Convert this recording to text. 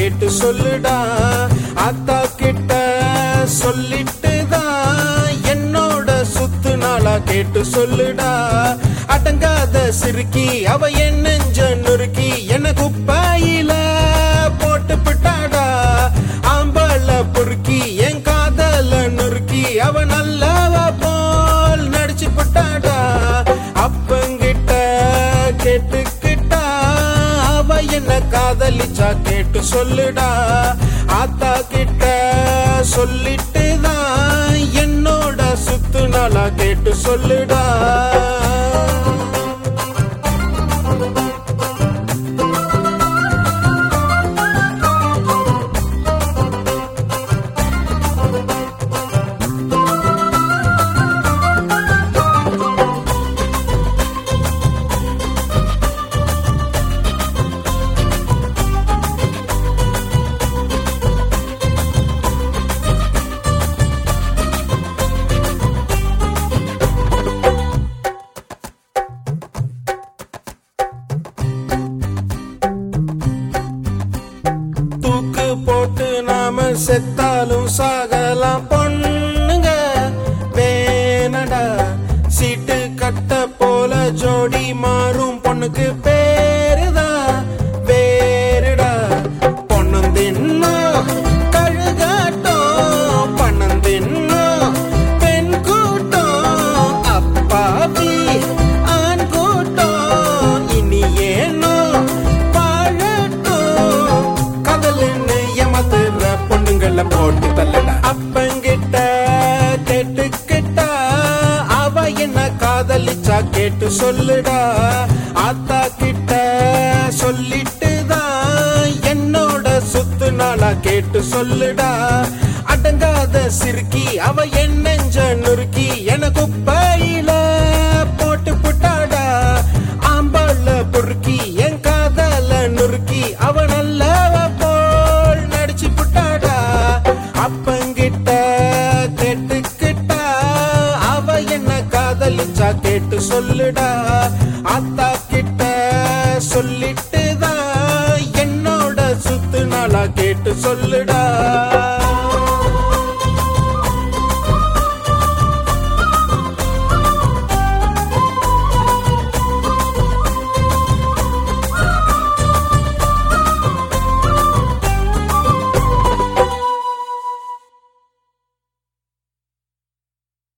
கேட்டு சொல்லுடா அத்தா கிட்ட சொல்லிட்டு தான் என்னோட சுத்து நாளா கேட்டு சொல்லுடா அடங்காத சிறுக்கி அவ என் நெஞ்ச நுறுக்கி என குப்பாயில போட்டு பிட்டாடா ஆம்பள பொறுக்கி என் காதல நுறுக்கி அவ நல்லவ போல் நடிச்சு புட்டாடா அப்பங்கிட்ட கேட்டுக்கிட்டா அவ என்ன காதலிச்சா கேட்டு சொல்லுடா ஆத்தா கிட்ட சொல்லிட்டு தான் என்னோட சுத்து நாளா கேட்டு சொல்லுடா தூக்கு போட்டு நாம செத்தாலும் சாகலாம் பொண்ணுங்க வேணடா சீட்டு கட்ட போல ஜோடி மாறும் பொண்ணுக்கு பேருதா வேறுடா பொண்ணும் தின்னோ கழுகாட்டம் பணம் தின்னோ பெண் கூட்டம் அப்பாவி ஆண் கூட்டம் இனி ஏனோ வாழட்டும் கதலுன்னு ஏமாத்துற பொண்ணுங்கள போட்டு தள்ளடா அப்பங்கிட்ட கேட்டுக்கிட்டா அவ என்ன காதலிச்சா கேட்டு சொல்லுடா ஆத்தா கிட்ட சொல்லிட்டு தான் என்னோட சுத்து நாளா கேட்டு சொல்லுடா அடங்காத சிறுக்கி அவ என் நெஞ்ச நுறுக்கி என குப்பையில போட்டு புட்டாடா ஆம்பாள பொறுக்கி என் காதல நுறுக்கி அவ நல்லவ போல் நடிச்சு புட்டாடா அப்பங்கிட்ட கேட்டுக்கிட்டா அவ என்ன காதலிச்சா கேட்டு சொல்லுடா அத்தா கிட்ட சொல்லிட்டு